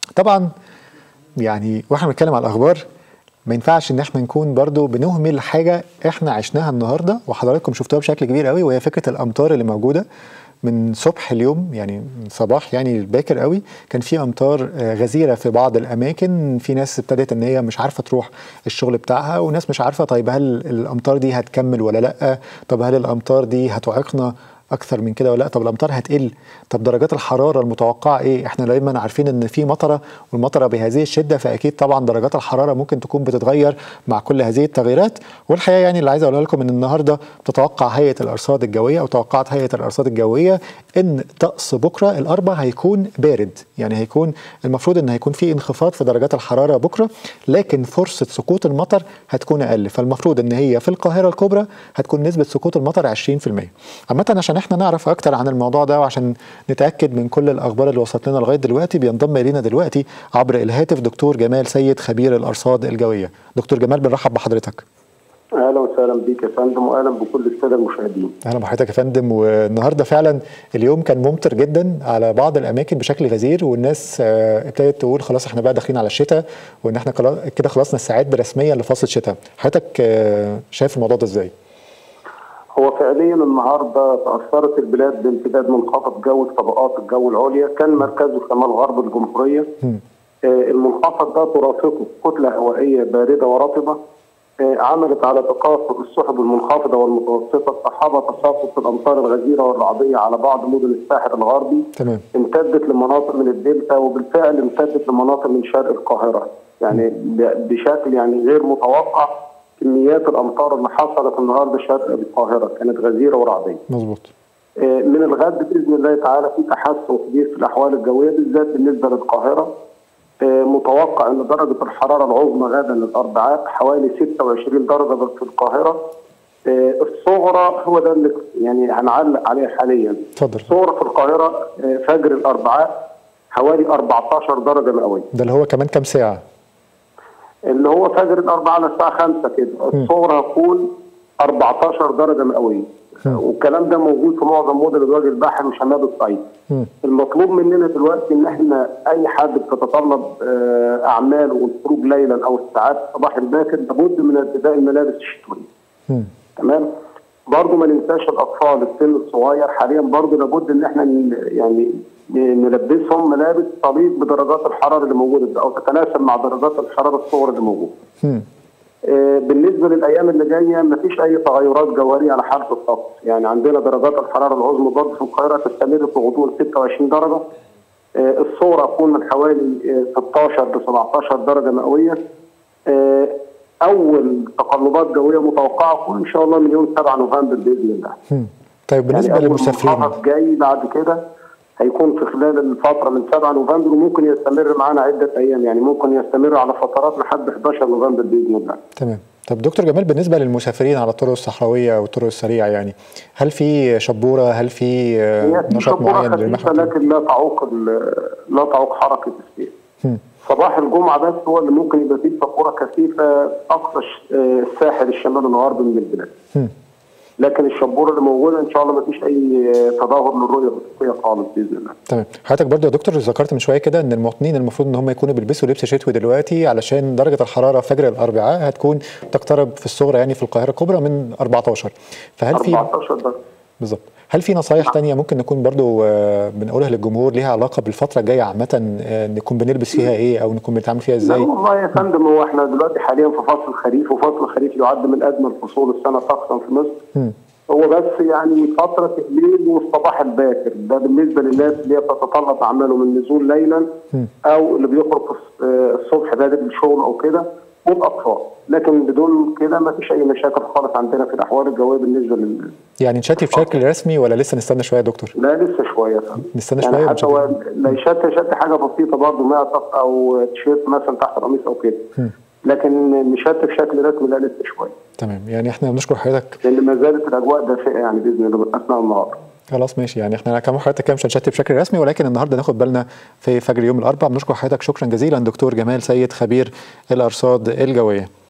طبعا يعني واحنا بنتكلم على الاخبار ما ينفعش ان احنا نكون برضو بنهمل حاجه احنا عشناها النهارده وحضراتكم شفتوها بشكل كبير قوي وهي فكره الامطار اللي موجوده من صبح اليوم يعني من صباح يعني باكر قوي كان في امطار آه، غزيره في بعض الاماكن في ناس ابتدت ان هي مش عارفه تروح الشغل بتاعها وناس مش عارفه طيب هل الامطار دي هتكمل ولا لا طب هل الامطار دي هتعيقنا اكثر من كده ولا لا طب الامطار هتقل طب درجات الحراره المتوقعه ايه احنا دايما عارفين ان في مطره والمطره بهذه الشده فاكيد طبعا درجات الحراره ممكن تكون بتتغير مع كل هذه التغييرات والحقيقه يعني اللي عايز اقول لكم ان النهارده بتتوقع هيئه الارصاد الجويه او توقعت هيئه الارصاد الجويه ان طقس بكره الاربع هيكون بارد يعني هيكون المفروض ان هيكون في انخفاض في درجات الحراره بكره لكن فرصه سقوط المطر هتكون اقل فالمفروض ان هي في القاهره الكبرى هتكون نسبه سقوط المطر 20% عامه عشان احنا نعرف اكتر عن الموضوع ده وعشان نتاكد من كل الاخبار اللي وصلت لنا لغايه دلوقتي بينضم الينا دلوقتي عبر الهاتف دكتور جمال سيد خبير الارصاد الجويه دكتور جمال بنرحب بحضرتك اهلا وسهلا بيك يا فندم واهلا بكل الساده المشاهدين. اهلا بحضرتك يا فندم والنهارده فعلا اليوم كان ممطر جدا على بعض الاماكن بشكل غزير والناس آه، ابتدت تقول خلاص احنا بقى داخلين على الشتاء وان احنا كلا- كده خلصنا الساعات رسميا لفصل الشتاء حضرتك آه، شايف الموضوع ده ازاي؟ هو فعليا النهارده تاثرت البلاد بامتداد منخفض جو في طبقات الجو العليا كان مركزه شمال غرب الجمهوريه. مم. آه، المنخفض ده ترافقه كتله هوائيه بارده ورطبه آه، عملت على تكاثر السحب المنخفضه والمتوسطه صحابه تساقط الامطار الغزيره والرعديه على بعض مدن الساحل الغربي تمام امتدت لمناطق من الدلتا وبالفعل امتدت لمناطق من شرق القاهره يعني ب- بشكل يعني غير متوقع كميات الامطار اللي حصلت النهارده شرق القاهره كانت غزيره ورعديه. مظبوط آه، من الغد باذن الله تعالى في تحسن كبير في الاحوال الجويه بالذات بالنسبه للقاهره آه، متوقع ان درجه الحراره العظمى غدا الاربعاء حوالي 26 درجه في القاهره آه، الصغرى هو ده اللي يعني هنعلق عليه حاليا اتفضل الصغرى في القاهره آه، فجر الاربعاء حوالي 14 درجه مئويه ده اللي هو كمان كام ساعه اللي هو فجر الاربعاء على الساعه 5 كده الصغرى هتكون 14 درجه مئويه والكلام ده موجود في معظم مدن الوجه البحري وشمال الصعيد مم. المطلوب مننا دلوقتي ان احنا اي حد بتتطلب آه، اعمال والخروج ليلا او الساعات الصباح الباكر لابد من ارتداء الملابس الشتويه مم. تمام برضه ما ننساش الاطفال السن الصغير حاليا برضه لابد ان احنا ن- يعني ن- نلبسهم ملابس تليق بدرجات الحراره اللي موجوده ده او تتناسب مع درجات الحراره الصغرى اللي موجوده. مم. آه، بالنسبه للايام اللي جايه ما فيش اي تغيرات جوهريه على حاله الطقس، يعني عندنا درجات الحراره العظمى برضه في القاهره تستمر في غضون 26 درجه. آه، الصغرى تكون من حوالي آه، 16 ل 17 درجه مئويه. آه، اول تقلبات جويه متوقعه تكون ان شاء الله من يوم 7 نوفمبر باذن الله. مم. طيب بالنسبه يعني أول للمسافرين منخفض جاي بعد كده هيكون في خلال الفتره من 7 نوفمبر وممكن يستمر معانا عده ايام يعني ممكن يستمر على فترات لحد 11 نوفمبر باذن الله. تمام طب دكتور جمال بالنسبه للمسافرين على الطرق الصحراويه والطرق السريعه يعني هل في شبوره هل في آه، هي في نشاط شبوره معين خفيفه للمحور لكن لا تعوق ال- لا تعوق حركه السير. مم. صباح الجمعه بس هو اللي ممكن يبقى فيه شبوره كثيفه اقصى ش- آه، الساحل الشمالي الغربي من البلاد. مم. لكن الشبوره اللي موجوده ان شاء الله ما فيش اي آه، تدهور للرؤيه الافقيه خالص باذن الله. تمام حضرتك برضو يا دكتور ذكرت من شويه كده ان المواطنين المفروض ان هم يكونوا بيلبسوا لبس شتوي دلوقتي علشان درجه الحراره فجر الاربعاء هتكون تقترب في الصغرى يعني في القاهره الكبرى من 14 فهل في 14 درجه. بالظبط هل في نصايح تانية ممكن نكون برضو آه، بنقولها للجمهور ليها علاقه بالفتره الجايه عامه آه، نكون بنلبس فيها ايه او نكون بنتعامل فيها لا ازاي والله يا فندم هو احنا دلوقتي حاليا في فصل الخريف وفصل الخريف يعد من اجمل فصول السنه طقسا في مصر. مم. هو بس يعني فتره الليل والصباح الباكر ده بالنسبه للناس اللي هي بتتطلب اعمالهم النزول ليلا او اللي بيخرج الص- آه، الصبح بدري الشغل او كده والاطفال لكن بدون كده ما فيش اي مشاكل خالص عندنا في الاحوال الجويه بالنسبه لل يعني نشتي بشكل رسمي ولا لسه نستنى شويه يا دكتور لا لسه شويه يا فندم. نستنى يعني شوية حتى ونشوف. هو لا يشت يشت حاجه بسيطه برضه معطف او تيشيرت مثلا تحت القميص او كده لكن مشت بشكل رسمي لا لسه شويه تمام يعني احنا بنشكر حضرتك لان ما زالت الاجواء دافئه يعني باذن الله اثناء النهار خلاص ماشي يعني احنا كمان حضرتك كده مش هنشتت بشكل رسمي ولكن النهارده ناخد بالنا في فجر يوم الاربعاء بنشكر حضرتك شكرا جزيلا دكتور جمال سيد خبير الارصاد الجويه